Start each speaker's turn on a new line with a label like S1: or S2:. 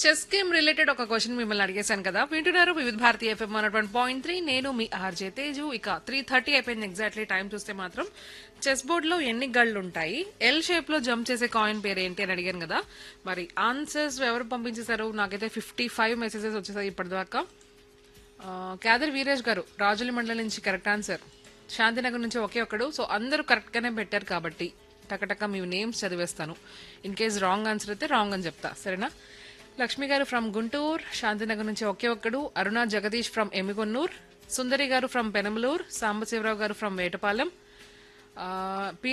S1: chess game related ఒక question మిమ్మల్ని అడిగేశాను కదా వింటున్నారు వివిధ భారతీయ ఎఫ్ఎం వన్ పాయింట్ త్రీ నేను మీ ఆర్జే తేజు ఇక త్రీ థర్టీ అయిపోయింది ఎగ్జాక్ట్లీ టైం చూస్తే మాత్రం చెస్ బోర్డ్ లో ఎన్ని గళ్ళు ఉంటాయి ఎల్ షేప్ లో జంప్ చేసే కాయిన్ పేరు ఏంటి అని అడిగాను కదా మరి ఆన్సర్స్ ఎవరు పంపించేశారు నాకైతే ఫిఫ్టీ ఫైవ్ మెసేజెస్ వచ్చేసాయి ఇప్పటిదాకా ఆ, క్యాదర్ వీరేష్ గారు రాజుల మండలం నుంచి కరెక్ట్ ఆన్సర్ శాంతినగర్ నుంచి ఒకే ఒక్కడు సో అందరూ కరెక్ట్ గానే పెట్టారు కాబట్టి టకటక మీ నేమ్స్ చదివేస్తాను ఇన్ కేస్ రాంగ్ ఆన్సర్ అయితే రాంగ్ అని చెప్తా సరేనా లక్ష్మి గారు ఫ్రమ్ గుంటూరు శాంతినగర్ నుంచి ఒకే ఒక్కడు అరుణ జగదీష్ ఫ్రమ్ ఎమిగొన్నూర్ సుందరి గారు ఫ్రమ్ పెనమలూరు సాంబశివరావు గారు ఫ్రమ్ వేటపాలెం ఆ, పి